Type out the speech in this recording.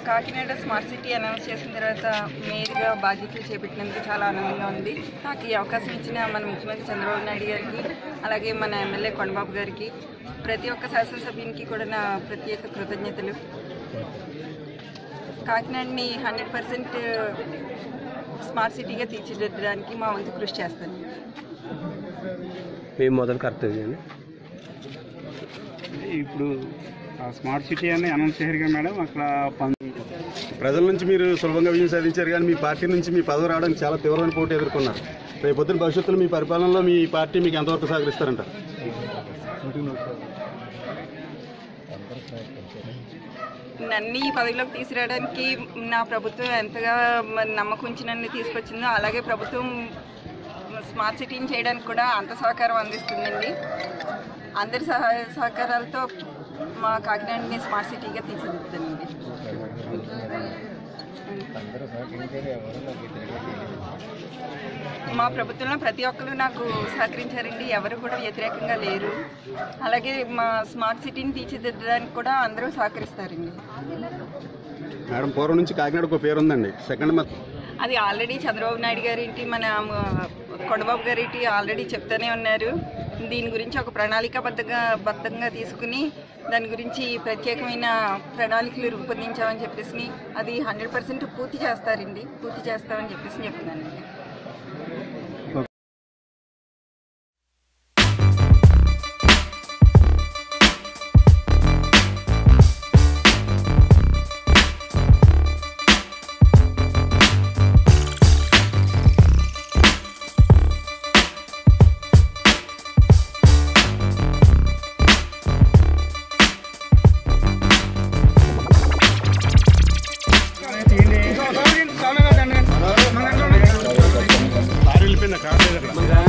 Kakinada smart city announce చేసిన తర్వాత మేయర్గా బాధ్యతలు చేపట్టినందుకు చాలా ఆనందంగా ఉంది నాకు ఈ అవకాశం ఇచ్చిన మన ముఖ్యమంత్రి చంద్రబాబు నాయుడు గారికి అలాగే మన ఎమ్మెల్యే కొండబాబు గారికి ప్రతి ఒక్క శాసనసభ్యునికి కూడా నా ప్రత్యేక కృతజ్ఞతలు కాకినాడని హండ్రెడ్ పర్సెంట్ స్మార్ట్ సిటీగా తీర్చిదిద్దడానికి మా వంతు కృషి చేస్తాను మేము మొదలు కర్తవ్యం ఇప్పుడు ఆ స్మార్ట్ సిటీ అని అనౌన్స్ చేశారు కదా మేడం అక్కడ పం- ప్రజల నుంచి మీరు సులభంగా విజయం సాధించారు కానీ మీ పార్టీ నుంచి మీ పదవి రావడానికి చాలా తీవ్రమైన పోటీ ఎదుర్కొన్నారు రేపు పొద్దున భవిష్యత్తులో మీ పరిపాలనలో మీ పార్టీ మీకు ఎంతవరకు సహకరిస్తారంట నన్ను ఈ పదవిలోకి తీసుకురావడానికి నా ప్రభుత్వం ఎంతగా మరి నమ్మకం ఉంచి నన్ను తీసుకొచ్చిందో అలాగే ప్రభుత్వం స్మార్ట్ సిటీని చేయడానికి కూడా అంత సహకారం అందిస్తుందండి అందరి సహ సహకారాలతో మా కాకినాడని స్మార్ట్ సిటీగా తీర్చిదిద్దుతానండి మా ప్రభుత్వంలో ప్రతి ఒక్కరు నాకు సహకరించారండి ఎవరు కూడా వ్యతిరేకంగా లేరు అలాగే మా స్మార్ట్ సిటీని తీర్చిదిద్దడానికి కూడా అందరూ సహకరిస్తారండి మేడం పూర్వం నుంచి కాకినాడకు ఒక పేరు ఉందండి సెకండ్ మంత్ అది ఆల్రెడీ చంద్రబాబు నాయుడు గారింటి మన ఆ, కొండబాబు గారింటి ఆల్రెడీ చెప్తూనే ఉన్నారు దీని గురించి ఒక ప్రణాళికాబద్ధంగా బద్ధంగా తీసుకుని దాని గురించి ప్రత్యేకమైన ప్రణాళికలు రూపొందించామని చెప్పేసి అది హండ్రెడ్ పర్సెంట్ పూర్తి చేస్తారండి పూర్తి చేస్తామని చెప్పేసి చెప్తున్నానండి కారు వెళ్ళిపోయింది కారు లేదు అక్కడ